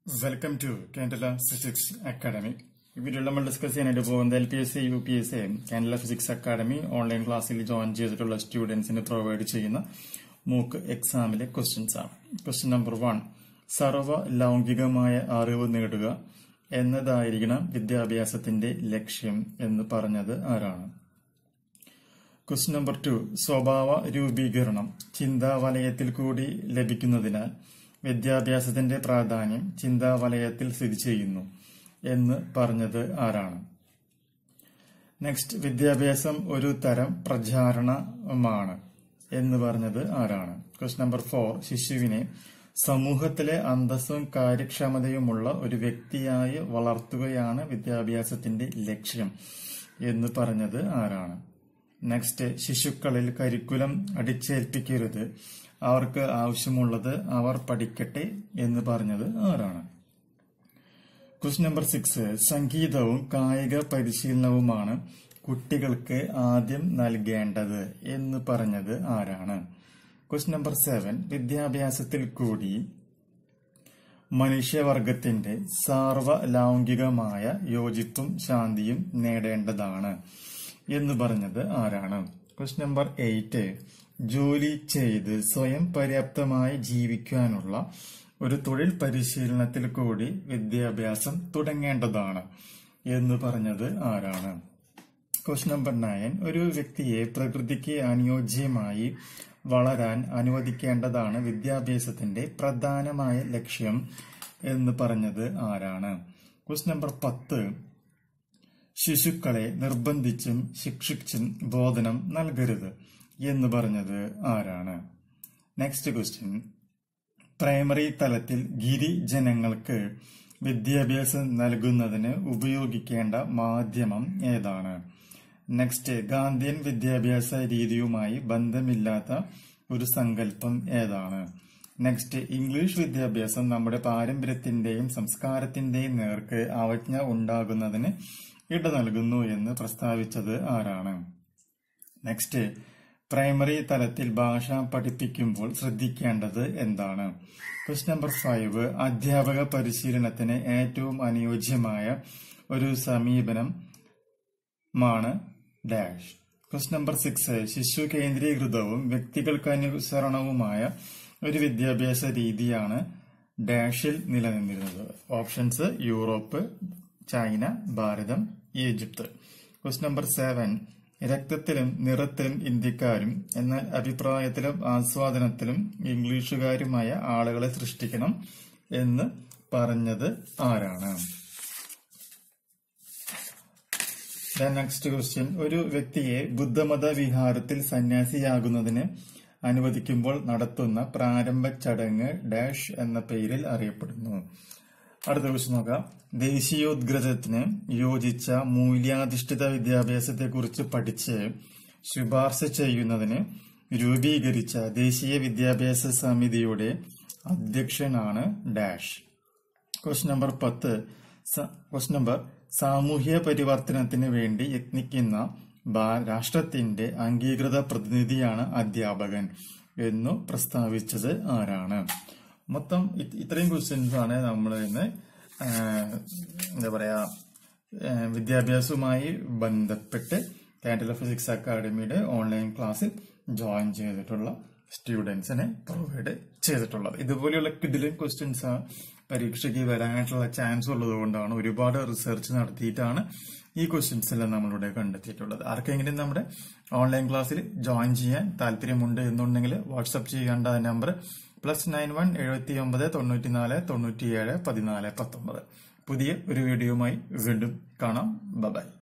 welcome to Candela physics academy വീഡിയോയിൽ നമ്മൾ discuss ചെയ്യാനായിട്ട് പോകുന്നത് L P S C U P S C Candela physics academy online ക്ലാസ്സിൽ join ചെയ്തിട്ടുള്ള സ്റ്റുഡൻസിന് പ്രൊവൈഡ് ചെയ്യുന്ന മൂക്ക് എക്സാമിലെ ക്വസ്റ്റ്യൻസ് ആണ് ക്വസ്റ്റ്യൻ നമ്പർ വൺ സർവ ലൗകികമായ അറിവ് നേടുക എന്നതായിരിക്കണം വിദ്യാഭ്യാസത്തിന്റെ ലക്ഷ്യം എന്ന് പറഞ്ഞത് ആരാണ് ക്വസ്റ്റ്യൻ നമ്പർ ടു സ്വഭാവ രൂപീകരണം ചിന്താവലയത്തിൽ കൂടി ലഭിക്കുന്നതിനാൽ വിദ്യാഭ്യാസത്തിന്റെ പ്രാധാന്യം ചിന്താവലയത്തിൽ സ്ഥിതി ചെയ്യുന്നു എന്ന് പറഞ്ഞത് ആരാണ് നെക്സ്റ്റ് വിദ്യാഭ്യാസം ഒരു തരം പ്രചാരണമാണ് എന്ന് പറഞ്ഞത് ആരാണ് ക്വസ്റ്റ്യൻ നമ്പർ ഫോർ ശിശുവിനെ സമൂഹത്തിലെ അന്തസ്സും കാര്യക്ഷമതയുമുള്ള ഒരു വ്യക്തിയായി വളർത്തുകയാണ് വിദ്യാഭ്യാസത്തിന്റെ ലക്ഷ്യം എന്ന് പറഞ്ഞത് ആരാണ് നെക്സ്റ്റ് ശിശുക്കളിൽ കരിക്കുലം അടിച്ചേൽപ്പിക്കരുത് അവർക്ക് ആവശ്യമുള്ളത് അവർ പഠിക്കട്ടെ എന്ന് പറഞ്ഞത് ആരാണ് ക്വസ്റ്റ്യൻ നമ്പർ സിക്സ് സംഗീതവും കായിക പരിശീലനവുമാണ് കുട്ടികൾക്ക് ആദ്യം നൽകേണ്ടത് എന്ന് പറഞ്ഞത് ആരാണ് ക്വസ്റ്റ്യൻ നമ്പർ സെവൻ വിദ്യാഭ്യാസത്തിൽ കൂടി മനുഷ്യവർഗത്തിന്റെ സാർവലൗകികമായ യോജിപ്പും ശാന്തിയും നേടേണ്ടതാണ് എന്ന് പറഞ്ഞത് ആരാണ് ക്വസ്റ്റ്യൻ നമ്പർ എയ്റ്റ് ജോലി ചെയ്ത് സ്വയം പര്യാപ്തമായി ജീവിക്കാനുള്ള ഒരു തൊഴിൽ പരിശീലനത്തിൽ കൂടി വിദ്യാഭ്യാസം തുടങ്ങേണ്ടതാണ് എന്ന് പറഞ്ഞത് ആരാണ് ക്വസ്റ്റ്യൻ നമ്പർ നയൻ ഒരു വ്യക്തിയെ പ്രകൃതിക്ക് അനുയോജ്യമായി വളരാൻ അനുവദിക്കേണ്ടതാണ് വിദ്യാഭ്യാസത്തിന്റെ പ്രധാനമായ ലക്ഷ്യം എന്ന് പറഞ്ഞത് ആരാണ് ക്വസ്റ്റ്യൻ നമ്പർ പത്ത് ശിശുക്കളെ നിർബന്ധിച്ചും ശിക്ഷിച്ചും ബോധനം നൽകരുത് എന്ന് പറഞ്ഞത് ആരാണ് നെക്സ്റ്റ് ക്വസ്റ്റ്യൻ പ്രൈമറി തലത്തിൽ ഗിരിജനങ്ങൾക്ക് വിദ്യാഭ്യാസം നൽകുന്നതിന് ഉപയോഗിക്കേണ്ട മാധ്യമം ഏതാണ് നെക്സ്റ്റ് ഗാന്ധിയൻ വിദ്യാഭ്യാസ രീതിയുമായി ബന്ധമില്ലാത്ത ഒരു സങ്കല്പം ഏതാണ് നെക്സ്റ്റ് ഇംഗ്ലീഷ് വിദ്യാഭ്യാസം നമ്മുടെ പാരമ്പര്യത്തിന്റെയും സംസ്കാരത്തിന്റെയും നേർക്ക് അവജ്ഞ ഉണ്ടാകുന്നതിന് ഇട നൽകുന്നു എന്ന് പ്രസ്താവിച്ചത് ആരാണ് നെക്സ്റ്റ് പ്രൈമറി തലത്തിൽ ഭാഷ പഠിപ്പിക്കുമ്പോൾ ശ്രദ്ധിക്കേണ്ടത് എന്താണ് ക്വസ്റ്റ്യൻ നമ്പർ ഫൈവ് അധ്യാപക പരിശീലനത്തിന് ഏറ്റവും അനുയോജ്യമായ ഒരു സമീപനമാണ് ഡാഷ് ക്വസ്റ്റ്യൻ നമ്പർ സിക്സ് ശിശു കേന്ദ്രീകൃതവും വ്യക്തികൾക്കനുസരണവുമായ ഒരു വിദ്യാഭ്യാസ രീതിയാണ് ഡാഷിൽ നിലനിന്നിരുന്നത് options Europe China Bharatham Egypt question number seven രക്തത്തിലും നിറത്തിലും ഇന്ത്യക്കാരും എന്നാൽ അഭിപ്രായത്തിലും ആസ്വാദനത്തിലും ഇംഗ്ലീഷുകാരുമായ ആളുകളെ സൃഷ്ടിക്കണം എന്ന് പറഞ്ഞത് ആരാണ് നെക്സ്റ്റ് ക്വസ്റ്റ്യൻ ഒരു വ്യക്തിയെ ബുദ്ധമത വിഹാരത്തിൽ സന്യാസിയാകുന്നതിന് അനുവദിക്കുമ്പോൾ നടത്തുന്ന പ്രാരംഭ ചടങ്ങ് ഡാഷ് എന്ന പേരിൽ അറിയപ്പെടുന്നു അടുത്ത ക്വസ്റ്റ്യൻ നോക്കാം ദേശീയോദ്ഗ്രഥത്തിന് യോജിച്ച മൂല്യാധിഷ്ഠിത വിദ്യാഭ്യാസത്തെക്കുറിച്ച് പഠിച്ച് ശുപാർശ ചെയ്യുന്നതിന് രൂപീകരിച്ച ദേശീയ വിദ്യാഭ്യാസ സമിതിയുടെ അധ്യക്ഷനാണ് ഡാഷ് ക്വസ്റ്റ്യൻ നമ്പർ പത്ത് ക്വസ്റ്റ്യൻ നമ്പർ സാമൂഹ്യ പരിവർത്തനത്തിന് വേണ്ടി യത്നിക്കുന്ന രാഷ്ട്രത്തിന്റെ അംഗീകൃത പ്രതിനിധിയാണ് അധ്യാപകൻ എന്നു പ്രസ്താവിച്ചത് ആരാണ് മൊത്തം ഇത്രയും ക്വസ്റ്റ്യൻസ് ആണ് നമ്മൾ ഇന്ന് എന്താ പറയാ വിദ്യാഭ്യാസവുമായി ബന്ധപ്പെട്ട് കാൻഡല ഫിസിക്സ് അക്കാഡമിയുടെ ഓൺലൈൻ ക്ലാസ്സിൽ ജോയിൻ ചെയ്തിട്ടുള്ള സ്റ്റുഡൻസിനെ പ്രൊവൈഡ് ചെയ്തിട്ടുള്ളത് ഇതുപോലെയുള്ള കിഡിലും ക്വസ്റ്റ്യൻസ് പരീക്ഷയ്ക്ക് വരാനായിട്ടുള്ള ചാൻസ് ഉള്ളത് കൊണ്ടാണ് ഒരുപാട് റിസർച്ച് നടത്തിയിട്ടാണ് ഈ ക്വസ്റ്റ്യൻസ് എല്ലാം നമ്മളിവിടെ കണ്ടെത്തിയിട്ടുള്ളത് ആർക്കെങ്കിലും നമ്മുടെ ഓൺലൈൻ ക്ലാസ്സിൽ ജോയിൻ ചെയ്യാൻ താല്പര്യമുണ്ട് എന്നുണ്ടെങ്കിൽ വാട്സപ്പ് ചെയ്യേണ്ട നമ്പർ പ്ലസ് നയൻ വൺ എഴുപത്തി ഒമ്പത് തൊണ്ണൂറ്റിനാല് തൊണ്ണൂറ്റിയേഴ് പതിനാല് പത്തൊമ്പത് പുതിയ ഒരു വീഡിയോയുമായി വീണ്ടും കാണാം ബൈ